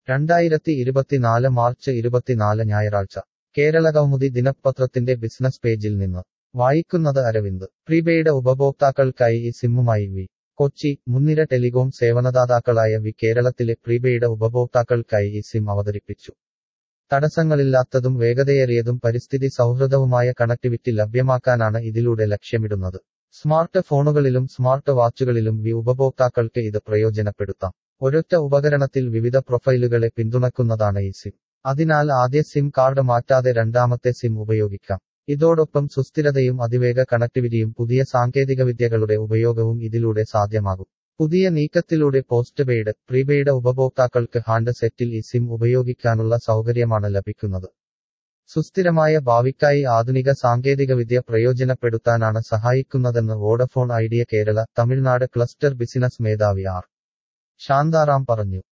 രണ്ടായിരത്തി ഇരുപത്തിനാല് മാർച്ച് ഇരുപത്തിനാല് ഞായറാഴ്ച കേരളകൗമുദി ദിനപത്രത്തിന്റെ ബിസിനസ് പേജിൽ നിന്ന് വായിക്കുന്നത് അരവിന്ദ് പ്രീപെയ്ഡ് ഉപഭോക്താക്കൾക്കായി ഈ സിമ്മുമായി വി കൊച്ചി മുൻനിര ടെലികോം സേവനദാതാക്കളായ വി കേരളത്തിലെ പ്രീപെയ്ഡ് ഉപഭോക്താക്കൾക്കായി ഈ സിം അവതരിപ്പിച്ചു തടസ്സങ്ങളില്ലാത്തതും വേഗതയേറിയതും പരിസ്ഥിതി സൗഹൃദവുമായ കണക്ടിവിറ്റി ലഭ്യമാക്കാനാണ് ഇതിലൂടെ ലക്ഷ്യമിടുന്നത് സ്മാർട്ട് ഫോണുകളിലും സ്മാർട്ട് വാച്ചുകളിലും വി ഉപഭോക്താക്കൾക്ക് ഇത് പ്രയോജനപ്പെടുത്താം ഒരൊറ്റ ഉപകരണത്തിൽ വിവിധ പ്രൊഫൈലുകളെ പിന്തുണക്കുന്നതാണ് ഈ സിം അതിനാൽ ആദ്യ സിം കാർഡ് മാറ്റാതെ രണ്ടാമത്തെ സിം ഉപയോഗിക്കാം ഇതോടൊപ്പം സുസ്ഥിരതയും അതിവേഗ കണക്ടിവിറ്റിയും പുതിയ സാങ്കേതികവിദ്യകളുടെ ഉപയോഗവും ഇതിലൂടെ സാധ്യമാകും പുതിയ നീക്കത്തിലൂടെ പോസ്റ്റ് പെയ്ഡ് പ്രീപെയ്ഡ് ഉപഭോക്താക്കൾക്ക് ഹാൻഡ് സെറ്റിൽ ഈ സിം ഉപയോഗിക്കാനുള്ള സൗകര്യമാണ് ലഭിക്കുന്നത് സുസ്ഥിരമായ ഭാവിക്കായി ആധുനിക സാങ്കേതികവിദ്യ പ്രയോജനപ്പെടുത്താനാണ് സഹായിക്കുന്നതെന്ന് Vodafone Idea Kerala Tamil Nadu cluster business മേധാവി ആർ ശാന്താറാം പറഞ്ഞു